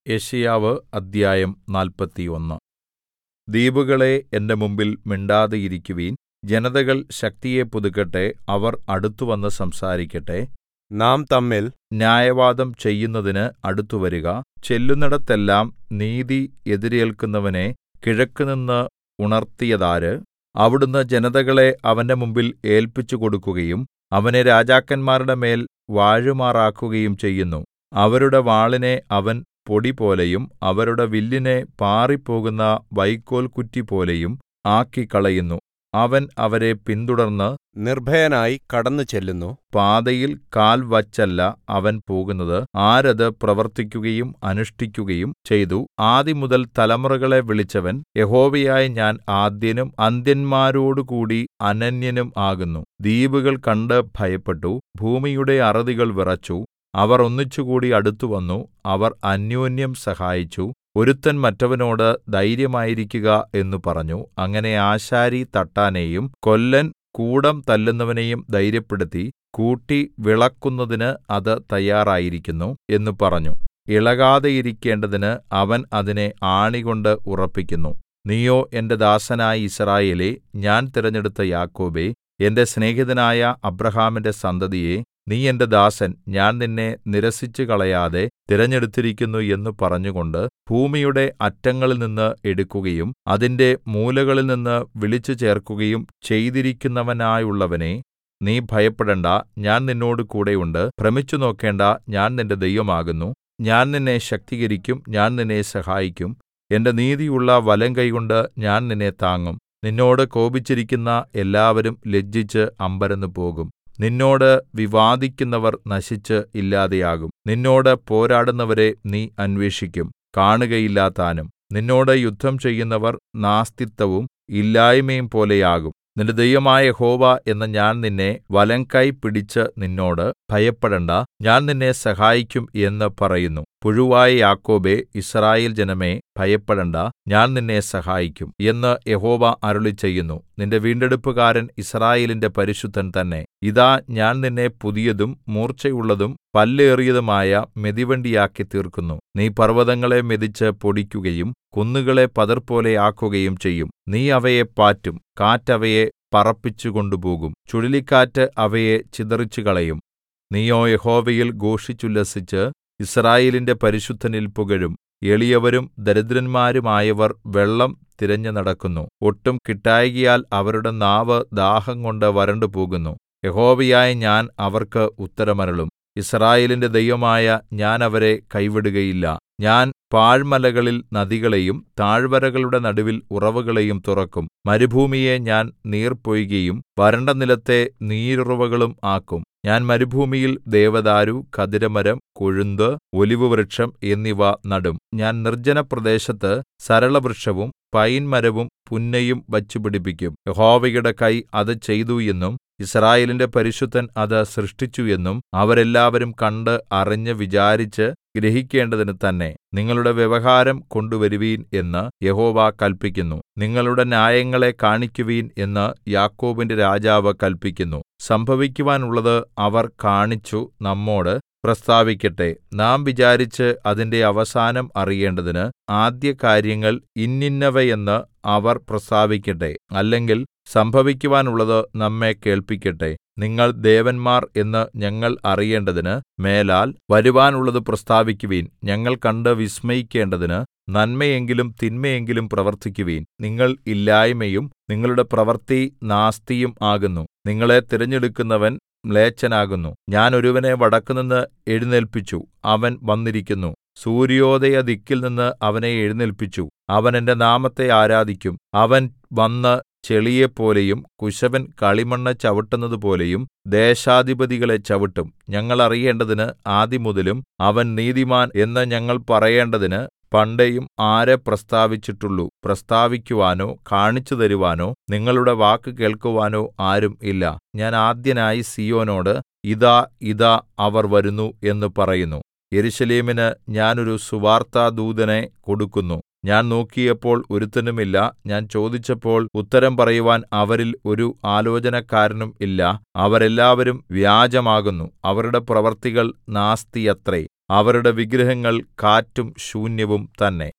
യെശയ്യാവ് അദ്ധ്യായം നാല്പത്തിയൊന്ന് ദ്വീപുകളേ എന്റെ മുമ്പിൽ മിണ്ടാതിരിക്കുവിൻ ജനതകൾ ശക്തിയെ പുതുക്കട്ടെ അവർ അടുത്തുവന്ന് സംസാരിക്കട്ടെ നാം തമ്മിൽ ന്യായവാദം ചെയ്യുന്നതിന് അടുത്തുവരുക ചെല്ലുന്നിടത്തെല്ലാം നീതി എതിരേല്ക്കുന്നവനെ കിഴക്കുനിന്ന് ഉണർത്തിയതാര് അവിടുന്ന് ജനതകളെ അവന്റെ മുമ്പിൽ ഏല്പിച്ചുകൊടുക്കുകയും അവനെ രാജാക്കന്മാരുടെ മേൽ വാഴുമാറാക്കുകയും ചെയ്യുന്നു അവരുടെ വാളിനെ അവൻ പൊടിപോലെയും അവരുടെ വില്ലിനെ പാറിപ്പോകുന്ന വൈക്കോൽകുറ്റിപോലെയും ആക്കിക്കളയുന്നു അവൻ അവരെ പിന്തുടർന്ന് നിർഭയനായി കടന്നുചെല്ലുന്നു പാതയിൽ കാൽ വച്ചല്ല അവൻ പോകുന്നത് ആരത് പ്രവർത്തിക്കുകയും അനുഷ്ഠിക്കുകയും ചെയ്തു ആദിമുതൽ തലമുറകളെ വിളിച്ചവൻ യഹോവയായ ഞാൻ ആദ്യനും അന്ത്യന്മാരോടുകൂടി അനന്യനും ആകുന്നു ദ്വീപുകൾ കണ്ട് ഭയപ്പെട്ടു ഭൂമിയുടെ അറുതികൾ വിറച്ചു അവർ ഒന്നിച്ചുകൂടി അടുത്തുവന്നു അവർ അന്യോന്യം സഹായിച്ചു ഒരുത്തൻ മറ്റവനോട് ധൈര്യമായിരിക്കുക എന്ന് പറഞ്ഞു അങ്ങനെ ആശാരി തട്ടാനെയും കൊല്ലൻ കൂടം തല്ലുന്നവനെയും ധൈര്യപ്പെടുത്തി കൂട്ടി വിളക്കുന്നതിന് അത് തയ്യാറായിരിക്കുന്നു എന്ന് പറഞ്ഞു ഇളകാതെയിരിക്കേണ്ടതിന് അവൻ അതിനെ ആണികൊണ്ട് ഉറപ്പിക്കുന്നു നീയോ എന്റെ ദാസനായ യിസ്രായേലേ ഞാൻ തിരഞ്ഞെടുത്ത യാക്കോബേ എന്റെ സ്നേഹിതനായ അബ്രാഹാമിന്റെ സന്തതിയേ നീ എന്റെ ദാസൻ ഞാൻ നിന്നെ നിരസിച്ചുകളയാതെ തിരഞ്ഞെടുത്തിരിക്കുന്നു എന്ന് പറഞ്ഞുകൊണ്ട് ഭൂമിയുടെ അറ്റങ്ങളിൽനിന്ന് എടുക്കുകയും അതിന്റെ മൂലകളിൽനിന്ന് വിളിച്ചുചേർക്കുകയും ചെയ്തിരിക്കുന്നവനായുള്ളവനേ നീ ഭയപ്പെടേണ്ടാ ഞാൻ നിന്നോട് കൂടെയുണ്ട് ഭ്രമിച്ചുനോക്കേണ്ടാ ഞാൻ നിന്റെ ദൈവമാകുന്നു ഞാൻ നിന്നെ ശക്തീകരിക്കും ഞാൻ നിന്നെ സഹായിക്കും എന്റെ നീതിയുള്ള വലങ്കൈകൊണ്ട് ഞാൻ നിന്നെ താങ്ങും നിന്നോട് കോപിച്ചിരിക്കുന്ന എല്ലാവരും ലജ്ജിച്ച് അമ്പരന്ന് പോകും നിന്നോട് വിവാദിക്കുന്നവർ നശിച്ച് ഇല്ലാതെയാകും നിന്നോട് പോരാടുന്നവരെ നീ അന്വേഷിക്കും കാണുകയില്ലതാനും നിന്നോട് യുദ്ധം ചെയ്യുന്നവർ നാസ്തിത്വവും ഇല്ലായ്മയും പോലെയാകും നിന്റെ ദൈവമായ യഹോവ എന്ന ഞാൻ നിന്നെ വലങ്കൈ പിടിച്ച് നിന്നോട് ഭയപ്പെടേണ്ടാ ഞാൻ നിന്നെ സഹായിക്കും എന്ന് പറയുന്നു പുഴുവായ യാക്കോബേ യിസ്രായേൽ ജനമേ ഭയപ്പെടേണ്ടാ ഞാൻ നിന്നെ സഹായിക്കും എന്ന് യഹോവ അരുളിച്ചെയ്യുന്നു നിന്റെ വീണ്ടെടുപ്പുകാരൻ യിസ്രായേലിന്റെ പരിശുദ്ധൻ തന്നെ ഇതാ ഞാൻ നിന്നെ പുതിയതും മൂർച്ചയുള്ളതും പല്ലേറിയതുമായ മെതിവണ്ടിയാക്കി തീർക്കുന്നു നീ പർവ്വതങ്ങളെ മെതിച്ച് പൊടിക്കുകയും കുന്നുകളെ പതിർപോലെ ആക്കുകയും ചെയ്യും നീ അവയെ പാറ്റും കാറ്റ് അവയെ പറപ്പിച്ചുകൊണ്ടുപോകും ചുഴലിക്കാറ്റ് അവയെ ചിതറിച്ചുകളയും നീയോ യഹോവയിൽ ഘോഷിച്ചുല്ലസിച്ച് യിസ്രായേലിന്റെ പരിശുദ്ധനിൽ പുകഴും എളിയവരും ദരിദ്രന്മാരുമായവർ വെള്ളം തിരഞ്ഞു നടക്കുന്നു ഒട്ടും കിട്ടായ്കയാൽ അവരുടെ നാവ് ദാഹംകൊണ്ട് വരണ്ടുപോകുന്നു യഹോവയായ ഞാൻ അവർക്ക് ഉത്തരമരുളും യിസ്രായേലിന്റെ ദൈവമായ ഞാൻ അവരെ കൈവിടുകയില്ല ഞാൻ പാഴ്മലകളിൽ നദികളെയും താഴ്വരകളുടെ നടുവിൽ ഉറവുകളെയും തുറക്കും മരുഭൂമിയെ ഞാൻ നീർപ്പൊയ്കയും വരണ്ട നിലത്തെ നീരുറവുകളും ആക്കും ഞാൻ മരുഭൂമിയിൽ ദേവദാരു ഖദിരമരം കൊഴുന്ത് ഒലിവുവൃക്ഷം എന്നിവ നടും ഞാൻ നിർജ്ജനപ്രദേശത്ത് സരളവൃക്ഷവും പയിൻമരവും പുന്നയും വച്ചുപിടിപ്പിക്കും യഹോവയുടെ കൈ അത് ചെയ്തു എന്നും യിസ്രായേലിന്റെ പരിശുദ്ധൻ അത് സൃഷ്ടിച്ചു എന്നും അവരെല്ലാവരും കണ്ട് അറിഞ്ഞ് വിചാരിച്ച് ഗ്രഹിക്കേണ്ടതിന് തന്നെ നിങ്ങളുടെ വ്യവഹാരം കൊണ്ടുവരുവീൻ എന്ന് യഹോവ കല്പിക്കുന്നു നിങ്ങളുടെ ന്യായങ്ങളെ കാണിക്കുവീൻ എന്ന് യാക്കോബിന്റെ രാജാവ് കല്പിക്കുന്നു സംഭവിക്കുവാനുള്ളത് അവർ കാണിച്ചു നമ്മോട് പ്രസ്താവിക്കട്ടെ നാം വിചാരിച്ച് അതിന്റെ അവസാനം അറിയേണ്ടതിന് ആദ്യകാര്യങ്ങൾ ഇന്നിന്നവയെന്ന് അവർ പ്രസ്താവിക്കട്ടെ അല്ലെങ്കിൽ സംഭവിക്കുവാനുള്ളത് നമ്മെ കേൾപ്പിക്കട്ടെ നിങ്ങൾ ദേവന്മാർ എന്ന് ഞങ്ങൾ അറിയേണ്ടതിന് മേലാൽ വരുവാനുള്ളത് പ്രസ്താവിക്കുവിൻ ഞങ്ങൾ കണ്ട് വിസ്മയിക്കേണ്ടതിന് നന്മയെങ്കിലും തിന്മയെങ്കിലും പ്രവർത്തിക്കുവിൻ നിങ്ങൾ ഇല്ലായ്മയും നിങ്ങളുടെ പ്രവൃത്തി നാസ്തിയും ആകുന്നു നിങ്ങളെ തിരഞ്ഞെടുക്കുന്നവൻ മ്ലേച്ഛനാകുന്നു ഞാൻ ഒരുവനെ വടക്കുനിന്ന് എഴുന്നേല്പിച്ചു അവൻ വന്നിരിക്കുന്നു സൂര്യോദയ ദിക്കിൽ നിന്ന് അവനെ എഴുന്നേല്പിച്ചു അവൻ എന്റെ നാമത്തെ ആരാധിക്കും അവൻ വന്ന് ചെളിയെപ്പോലെയും കുശവൻ കളിമണ്ണ് ചവിട്ടുന്നതുപോലെയും ദേശാധിപതികളെ ചവിട്ടും ഞങ്ങൾ അറിയേണ്ടതിന് ആദിമുതലും അവൻ നീതിമാൻ എന്ന് ഞങ്ങൾ പറയേണ്ടതിന് പണ്ടേയും ആരെ പ്രസ്താവിച്ചിട്ടുള്ളൂ പ്രസ്താവിക്കുവാനോ കാണിച്ചു തരുവാനോ നിങ്ങളുടെ വാക്ക് കേൾക്കുവാനോ ആരും ഇല്ല ഞാൻ ആദ്യനായി സീയോനോട് ഇതാ ഇതാ അവർ വരുന്നു എന്ന് പറയുന്നു യെരൂശലേമിന് ഞാൻ ഒരു സുവാർത്താദൂതനെ കൊടുക്കുന്നു ഞാൻ നോക്കിയപ്പോൾ ഒരുത്തനുമില്ല ഞാൻ ചോദിച്ചപ്പോൾ ഉത്തരം പറയുവാൻ അവരിൽ ഒരു ആലോചനക്കാരനും ഇല്ല അവരെല്ലാവരും വ്യാജമാകുന്നു അവരുടെ പ്രവൃത്തികൾ നാസ്തിയത്രേ അവരുടെ വിഗ്രഹങ്ങൾ കാറ്റും ശൂന്യവും തന്നെ